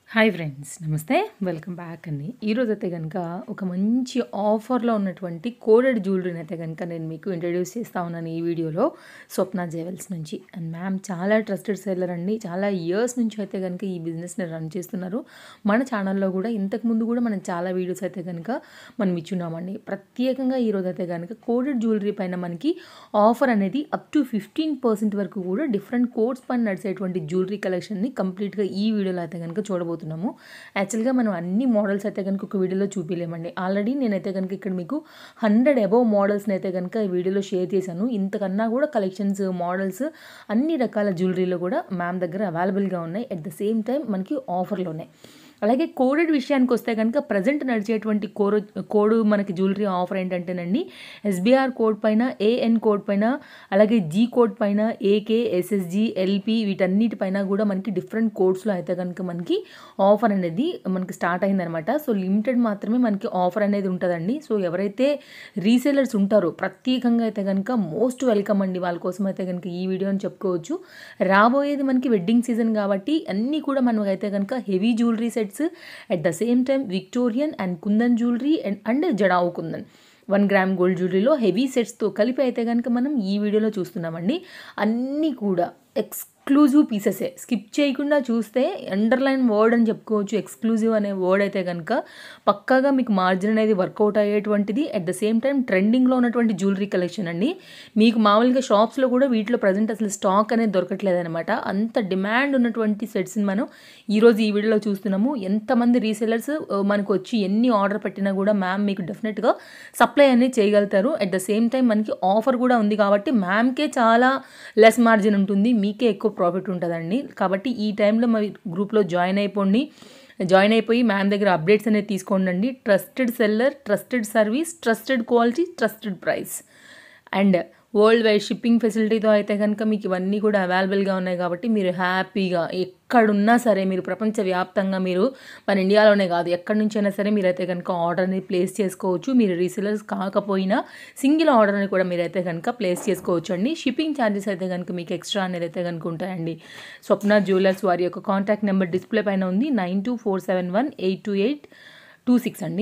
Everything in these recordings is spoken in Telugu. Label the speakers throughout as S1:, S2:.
S1: హాయ్ ఫ్రెండ్స్ నమస్తే వెల్కమ్ బ్యాక్ అండి ఈరోజు అయితే కనుక ఒక మంచి ఆఫర్లో ఉన్నటువంటి కోడెడ్ జ్యువెలరీని అయితే కనుక నేను మీకు ఇంట్రడ్యూస్ చేస్తా ఉన్నాను ఈ వీడియోలో స్వప్న జ్యువెల్స్ నుంచి అండ్ మ్యామ్ చాలా ట్రస్టెడ్ సెల్లర్ అండి చాలా ఇయర్స్ నుంచి అయితే కనుక ఈ బిజినెస్ని రన్ చేస్తున్నారు మన ఛానల్లో కూడా ఇంతకుముందు కూడా మనం చాలా వీడియోస్ అయితే కనుక మనం ఇచ్చున్నామండి ప్రత్యేకంగా ఈరోజు అయితే కనుక కోడెడ్ జ్యువెలరీ పైన మనకి ఆఫర్ అనేది అప్ టు ఫిఫ్టీన్ పర్సెంట్ వరకు కూడా డిఫరెంట్ కోడ్స్ పైన నడిచేటువంటి జ్యువెలరీ కలెక్షన్ని కంప్లీట్గా ఈ వీడియోలో అయితే కనుక చూడబోతున్నాము యాక్చువల్గా మనం అన్ని మోడల్స్ అయితే కనుక ఒక వీడియోలో చూపించలేమండి ఆల్రెడీ నేనైతే కనుక ఇక్కడ మీకు హండ్రెడ్ అబవ్ మోడల్స్ని అయితే కనుక ఈ వీడియోలో షేర్ చేశాను ఇంతకన్నా కూడా కలెక్షన్స్ మోడల్స్ అన్ని రకాల జ్యువెలరీలో కూడా మ్యామ్ దగ్గర అవైలబుల్గా ఉన్నాయి అట్ ద సేమ్ టైం మనకి ఆఫర్లో ఉన్నాయి అలాగే కోడెడ్ విషయానికి వస్తే కనుక ప్రజెంట్ నడిచేటువంటి కోడ్ కోడ్ మనకి జ్యువెలరీ ఆఫర్ ఏంటంటేనండి ఎస్బీఆర్ కోడ్ పైన ఏఎన్ కోడ్ పైన అలాగే జీ కోడ్ పైన ఏకే ఎస్ఎస్జి ఎల్పి వీటన్నిటిపైన కూడా మనకి డిఫరెంట్ కోడ్స్లో అయితే కనుక మనకి ఆఫర్ అనేది మనకి స్టార్ట్ అయిందనమాట సో లిమిటెడ్ మాత్రమే మనకి ఆఫర్ అనేది ఉంటుందండి సో ఎవరైతే రీసేలర్స్ ఉంటారో ప్రత్యేకంగా అయితే కనుక మోస్ట్ వెల్కమ్ అండి వాళ్ళ కోసం అయితే కనుక ఈ వీడియో అని చెప్పుకోవచ్చు రాబోయేది మనకి వెడ్డింగ్ సీజన్ కాబట్టి అన్నీ కూడా మనం అయితే కనుక heavy jewellery sets at the same time Victorian and kundan jewellery and and jadau kundan one gram gold జ్యువెలరీలో హెవీ సెట్స్తో కలిపి అయితే కనుక మనం ఈ వీడియోలో చూస్తున్నామండి అన్నీ కూడా ఎక్స్క్లూజివ్ పీసెసే స్కిప్ చేయకుండా చూస్తే అండర్లైన్ వర్డ్ అని చెప్పుకోవచ్చు ఎక్స్క్లూజివ్ అనే వర్డ్ అయితే కనుక పక్కాగా మీకు మార్జిన్ అనేది వర్కౌట్ అయ్యేటువంటిది అట్ ద సేమ్ టైం ట్రెండింగ్లో ఉన్నటువంటి జ్యువెలరీ కలెక్షన్ అండి మీకు మామూలుగా షాప్స్లో కూడా వీటిలో ప్రజెంట్ అసలు స్టాక్ అనేది దొరకట్లేదు అనమాట అంత డిమాండ్ ఉన్నటువంటి సెట్స్ని మనం ఈరోజు ఈ వీడియోలో చూస్తున్నాము ఎంతమంది రీసెలర్స్ మనకు వచ్చి ఎన్ని ఆర్డర్ పెట్టినా కూడా మ్యామ్ మీకు డెఫినెట్గా సప్లై అనేది చేయగలుగుతారు అట్ ద సేమ్ టైం మనకి ఆఫర్ కూడా ఉంది కాబట్టి మ్యామ్కే చాలా లెస్ మార్జిన్ ఉంటుంది మీకే ఎక్కువ ప్రాఫిట్ ఉంటుందండి కాబట్టి ఈ టైంలో మరి గ్రూప్లో జాయిన్ అయిపోండి జాయిన్ అయిపోయి మ్యామ్ దగ్గర అప్డేట్స్ అనేది తీసుకోండి trusted seller trusted service trusted quality trusted price and world wide shipping ఫెసిలిటీతో అయితే కనుక మీకు ఇవన్నీ కూడా అవైలబుల్గా ఉన్నాయి కాబట్టి మీరు హ్యాపీగా ఎక్కడున్నా సరే మీరు ప్రపంచవ్యాప్తంగా మీరు మన ఇండియాలోనే కాదు ఎక్కడి నుంచైనా సరే మీరైతే కనుక ఆర్డర్ని ప్లేస్ చేసుకోవచ్చు మీరు రీసెలర్స్ కాకపోయినా సింగిల్ ఆర్డర్ని కూడా మీరైతే కనుక ప్లేస్ చేసుకోవచ్చు అండి షిప్పింగ్ ఛార్జెస్ అయితే కనుక మీకు ఎక్స్ట్రా అనేది అయితే కనుక ఉంటాయండి స్వప్న జ్యువెలర్స్ వారి యొక్క కాంటాక్ట్ నెంబర్ డిస్ప్లే పైన ఉంది nine two four seven one eight two eight two six అండి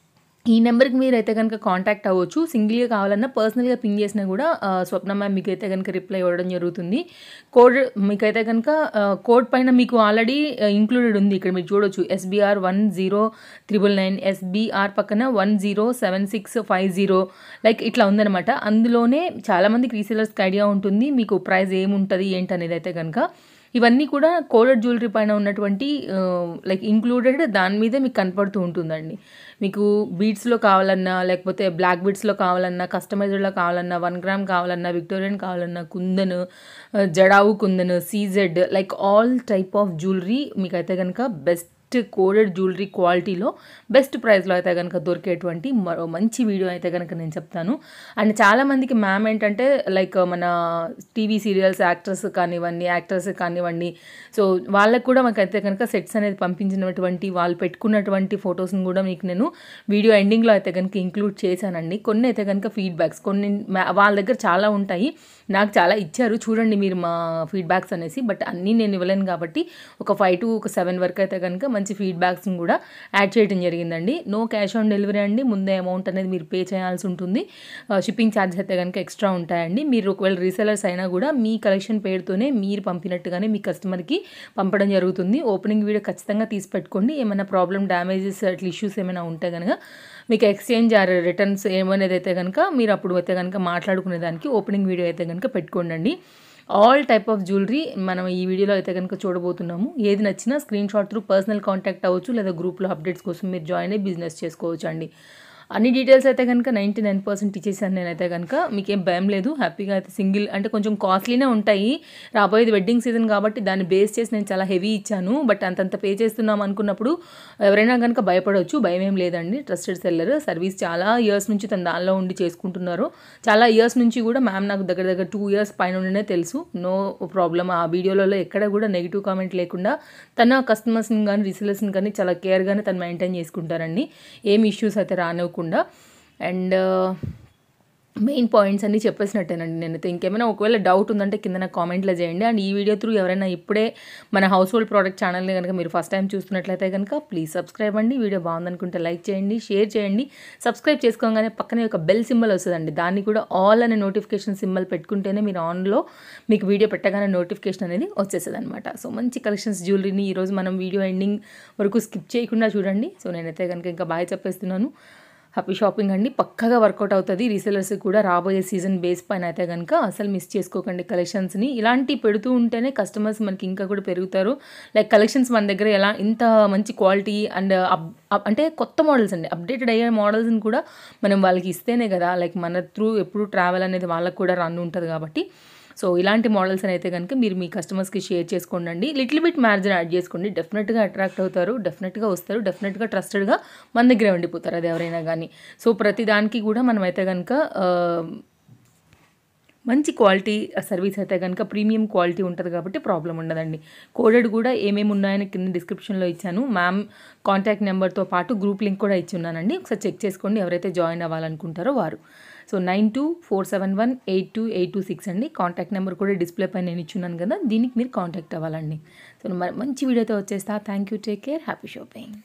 S1: ఈ నెంబర్కి మీరు అయితే కనుక కాంటాక్ట్ అవ్వచ్చు సింగిల్గా కావాలన్నా పర్సనల్గా పింగ్ చేసినా కూడా స్వప్న మ్యామ్ మీకు అయితే కనుక రిప్లై ఇవ్వడం జరుగుతుంది కోడ్ మీకైతే కనుక కోడ్ పైన మీకు ఆల్రెడీ ఇంక్లూడెడ్ ఉంది ఇక్కడ మీరు చూడొచ్చు SBR one zero triple nine SBR పక్కన one zero seven six five zero like ఇట్లా ఉందనమాట అందులోనే చాలామందికి రీసేలర్స్కి ఐడియా ఉంటుంది మీకు ప్రైస్ ఏముంటుంది ఏంటి అనేది అయితే కనుక ఇవన్నీ కూడా కోడెడ్ జ్యువెలరీ పైన ఉన్నటువంటి లైక్ ఇంక్లూడెడ్ దాని మీదే మీకు కనపడుతూ ఉంటుందండి మీకు బీడ్స్లో కావాలన్నా లేకపోతే బ్లాక్ బీడ్స్లో కావాలన్నా కస్టమైజ్డ్లో కావాలన్నా వన్ గ్రామ్ కావాలన్నా విక్టోరియన్ కావాలన్నా kundan jadau kundan CZ like all type of jewellery మీకైతే కనుక బెస్ట్ కోడెడ్ జ్యువెలరీ క్వాలిటీలో బెస్ట్ ప్రైస్లో అయితే కనుక దొరికేటువంటి మరో మంచి వీడియో అయితే కనుక నేను చెప్తాను అండ్ చాలామందికి మ్యామ్ ఏంటంటే లైక్ మన టీవీ సీరియల్స్ యాక్టర్స్ కానివ్వండి యాక్టర్స్ కానివ్వండి సో వాళ్ళకు కూడా మాకైతే కనుక సెట్స్ అనేది పంపించినటువంటి వాళ్ళు పెట్టుకున్నటువంటి ఫొటోస్ని కూడా మీకు నేను వీడియో ఎండింగ్లో అయితే కనుక ఇంక్లూడ్ చేశానండి కొన్ని అయితే కనుక ఫీడ్బ్యాక్స్ కొన్ని వాళ్ళ దగ్గర చాలా ఉంటాయి నాకు చాలా ఇచ్చారు చూడండి మీరు మా ఫీడ్బ్యాక్స్ అనేసి బట్ అన్నీ నేను ఇవ్వలేను కాబట్టి ఒక ఫైవ్ టు ఒక సెవెన్ వరకు అయితే కనుక మంచి ఫీడ్బ్యాక్స్ని కూడా యాడ్ చేయడం జరిగిందండి నో క్యాష్ ఆన్ డెలివరీ అండి ముందే అమౌంట్ అనేది మీరు పే చేయాల్సి ఉంటుంది షిప్పింగ్ ఛార్జెస్ అయితే కనుక ఎక్స్ట్రా ఉంటాయండి మీరు ఒకవేళ రీసెలర్స్ అయినా కూడా మీ కలెక్షన్ పేరుతోనే మీరు పంపినట్టుగానే మీ కస్టమర్కి పంపడం జరుగుతుంది ఓపెనింగ్ వీడియో ఖచ్చితంగా తీసి పెట్టుకోండి ఏమైనా ప్రాబ్లమ్ డ్యామేజెస్ అట్లా ఇష్యూస్ ఏమైనా ఉంటే కనుక మీకు ఎక్స్చేంజ్ ఆర్ రిటర్న్స్ ఏమనేది అయితే కనుక మీరు అప్పుడు అయితే కనుక మాట్లాడుకునే దానికి ఓపెనింగ్ వీడియో అయితే కనుక పెట్టుకోండి ఆల్ టైప్ ఆఫ్ జ్యువెలరీ మనం ఈ వీడియోలో అయితే కనుక చూడబోతున్నాము ఏది నచ్చినా screenshot through personal contact అవ్వచ్చు లేదా గ్రూప్లో అప్డేట్స్ కోసం మీరు జాయిన్ అయ్యి బిజినెస్ చేసుకోవచ్చు అండి అన్ని డీటెయిల్స్ అయితే కనుక నైంటీ నైన్ పర్సెంట్ ఇచ్చేసాను నేనైతే కనుక మీకేం భయం లేదు హ్యాపీగా అయితే సింగిల్ అంటే కొంచెం కాస్ట్లీనే ఉంటాయి రాబోయేది వెడ్డింగ్ సీజన్ కాబట్టి దాన్ని బేస్ చేసి నేను చాలా హెవీ ఇచ్చాను బట్ అంతంత పే చేస్తున్నాం అనుకున్నప్పుడు ఎవరైనా కనుక భయపడవచ్చు భయం ఏం లేదండి ట్రస్టెడ్ సెల్లర్ సర్వీస్ చాలా ఇయర్స్ నుంచి తన దానిలో ఉండి చేసుకుంటున్నారు చాలా ఇయర్స్ నుంచి కూడా మ్యామ్ నాకు దగ్గర దగ్గర టూ ఇయర్స్ పైన ఉండినే తెలుసు నో ప్రాబ్లమ్ ఆ వీడియోలలో ఎక్కడ కూడా నెగిటివ్ కామెంట్ లేకుండా తన కస్టమర్స్ని కానీ రిసీలర్స్ని కానీ చాలా కేర్గానే తను మెయింటైన్ చేసుకుంటారండి ఏం ఇష్యూస్ అయితే రానివ్వకుండా అండ్ మెయిన్ పాయింట్స్ అన్నీ చెప్పేసినట్టేనండి నేనైతే ఇంకేమైనా ఒకవేళ డౌట్ ఉందంటే కింద నాకు కామెంట్లో చేయండి అండ్ ఈ వీడియో త్రూ ఎవరైనా ఇప్పుడే మన హౌస్ హోల్డ్ ప్రోడక్ట్ ఛానల్ని కనుక మీరు ఫస్ట్ టైం చూస్తున్నట్లయితే కనుక ప్లీజ్ సబ్స్క్రైబ్ అండి వీడియో బాగుందనుకుంటే లైక్ చేయండి షేర్ చేయండి సబ్స్క్రైబ్ చేసుకోగానే పక్కనే ఒక బెల్ సింబల్ వస్తుందండి దాన్ని కూడా ఆల్ అనే నోటిఫికేషన్ సింబల్ పెట్టుకుంటేనే మీరు ఆన్లో మీకు వీడియో పెట్టగానే నోటిఫికేషన్ అనేది వచ్చేస్తుంది అనమాట సో మంచి కలెక్షన్స్ జ్యువెలరీని ఈరోజు మనం వీడియో ఎండింగ్ వరకు స్కిప్ చేయకుండా చూడండి సో నేనైతే కనుక ఇంకా బాగా చెప్పేస్తున్నాను హ్యాపీ షాపింగ్ అండి పక్కగా వర్కౌట్ అవుతుంది రీసెలర్స్ కూడా రాబోయే సీజన్ బేస్ పైన అయితే కనుక అసలు మిస్ చేసుకోకండి కలెక్షన్స్ని ఇలాంటి పెడుతూ ఉంటేనే కస్టమర్స్ మనకి ఇంకా కూడా పెరుగుతారు లైక్ కలెక్షన్స్ మన దగ్గర ఎలా ఇంత మంచి క్వాలిటీ అండ్ అంటే కొత్త మోడల్స్ అండి అప్డేటెడ్ అయ్యే మోడల్స్ని కూడా మనం వాళ్ళకి ఇస్తేనే కదా లైక్ మన త్రూ ఎప్పుడు ట్రావెల్ అనేది వాళ్ళకి కూడా రన్ ఉంటుంది కాబట్టి సో ఇలాంటి మోడల్స్ అయితే కనుక మీరు మీ కస్టమర్స్కి షేర్ చేసుకోండి లిటిల్ బిట్ మ్యారేజ్ని యాడ్ చేసుకోండి డెఫినెట్గా అట్రాక్ట్ అవుతారు డెఫినెట్గా వస్తారు డెఫినెట్గా ట్రస్టెడ్గా మన దగ్గరే ఉండిపోతారు అది ఎవరైనా కానీ సో ప్రతి దానికి కూడా మనం అయితే కనుక మంచి క్వాలిటీ సర్వీస్ అయితే కనుక ప్రీమియం క్వాలిటీ ఉంటుంది కాబట్టి ప్రాబ్లం ఉండదండి కోడెడ్ కూడా ఏమేమి ఉన్నాయని కింద డిస్క్రిప్షన్లో ఇచ్చాను మ్యామ్ కాంటాక్ట్ నెంబర్తో పాటు గ్రూప్ లింక్ కూడా ఇచ్చి ఉన్నానండి ఒకసారి చెక్ చేసుకోండి ఎవరైతే జాయిన్ అవ్వాలనుకుంటారో వారు so nine two four seven one eight two eight two six అండి కాంటాక్ట్ నెంబర్ కూడా డిస్ప్లే పైన నేను ఇచ్చున్నాను కదా దీనికి మీరు కాంటాక్ట్ అవ్వాలండి సో మరి మంచి వీడియోతో వచ్చేస్తా thank you take care happy shopping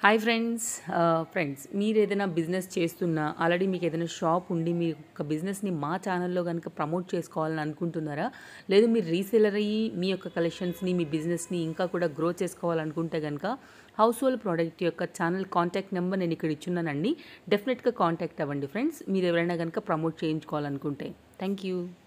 S2: hi friends friends మీరు ఏదైనా బిజినెస్ చేస్తున్నా ఆల్రెడీ మీకు ఏదైనా షాప్ ఉండి మీ యొక్క బిజినెస్ని మా ఛానల్లో కనుక ప్రమోట్ చేసుకోవాలని అనుకుంటున్నారా లేదు మీరు రీసెలర్ అయ్యి మీ యొక్క కలెక్షన్స్ని మీ బిజినెస్ని ఇంకా కూడా గ్రో చేసుకోవాలనుకుంటే కనుక హౌస్ హోల్డ్ ప్రోడక్ట్ యొక్క ఛానల్ కాంటాక్ట్ నెంబర్ నేను ఇక్కడ ఇచ్చున్నానండి డెఫినెట్గా కాంటాక్ట్ అవ్వండి ఫ్రెండ్స్ మీరు ఎవరైనా కనుక ప్రమోట్ చేయించుకోవాలనుకుంటే థ్యాంక్ యూ